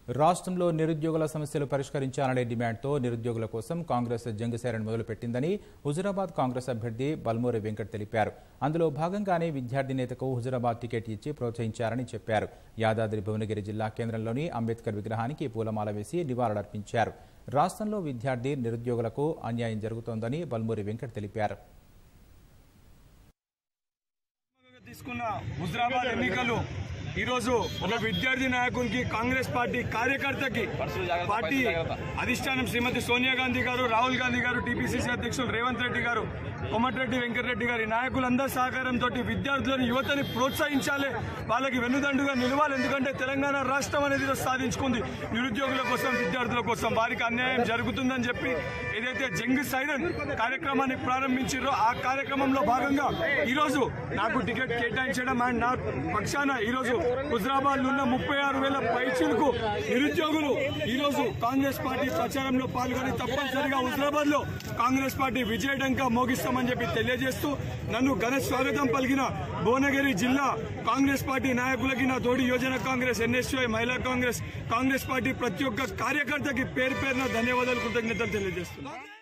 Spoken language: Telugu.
రాష్ట్రంలో నిరుద్యోగుల సమస్యలు పరిష్కరించాలనే డిమాండ్తో నిరుద్యోగుల కోసం కాంగ్రెస్ జంగుసేరన్ మొదలుపెట్టిందని హుజురాబాద్ కాంగ్రెస్ అభ్యర్థి బల్మూరి వెంకట్ తెలిపారు అందులో భాగంగానే విద్యార్థి నేతకు హుజురాబాద్ టికెట్ ఇచ్చి ప్రోత్సహించారని చెప్పారు యాదాద్రి భువనగిరి జిల్లా కేంద్రంలోని అంబేద్కర్ విగ్రహానికి పూలమాల వేసి నివాళులర్పించారు రాష్ట్రంలో విద్యార్థి నిరుద్యోగులకు అన్యాయం జరుగుతోందని బల్మూరి వెంకట్ తెలిపారు తీసుకున్న హుజరాబాద్ ఎన్నికలు ఈరోజు ఒక విద్యార్థి నాయకునికి కాంగ్రెస్ పార్టీ కార్యకర్తకి పార్టీ అధిష్టానం శ్రీమతి సోనియా గాంధీ గారు రాహుల్ గాంధీ గారు టీపీసీసీ అధ్యక్షులు రేవంత్ రెడ్డి గారు కొమటిరెడ్డి వెంకటరెడ్డి గారి నాయకులందరి సహకారంతో విద్యార్థులను యువతని ప్రోత్సహించాలి వాళ్ళకి వెన్నుదండుగా నిలవాలి ఎందుకంటే తెలంగాణ రాష్ట్రం అనేది ఈరోజు సాధించుకుంది నిరుద్యోగుల కోసం విద్యార్థుల కోసం వారికి అన్యాయం జరుగుతుందని చెప్పి ఏదైతే జంగ్ సైరన్ కార్యక్రమాన్ని ప్రారంభించారో ఆ కార్యక్రమంలో భాగంగా ఈరోజు నాకు టికెట్ కేటాయించడం అండ్ నా పక్షాన ఈరోజు హుజరాబాద్ లో ఉన్న ముప్పై ఆరు వేల పైచీలకు నిరుద్యోగులు ఈరోజు కాంగ్రెస్ పార్టీ ప్రచారంలో పాల్గొని తప్పనిసరిగా హుజరాబాద్ లో కాంగ్రెస్ పార్టీ విజయడంకా మోగిస్తామని చెప్పి తెలియజేస్తూ నన్ను ఘన స్వాగతం పలికిన భువనగిరి జిల్లా కాంగ్రెస్ పార్టీ నాయకులకి నా తోటి యోజన కాంగ్రెస్ ఎన్ఎస్యుఐ మహిళా కాంగ్రెస్ కాంగ్రెస్ పార్టీ ప్రతి ఒక్క కార్యకర్తకి పేరు పేరున ధన్యవాదాలు కృతజ్ఞతలు తెలియజేస్తున్నాను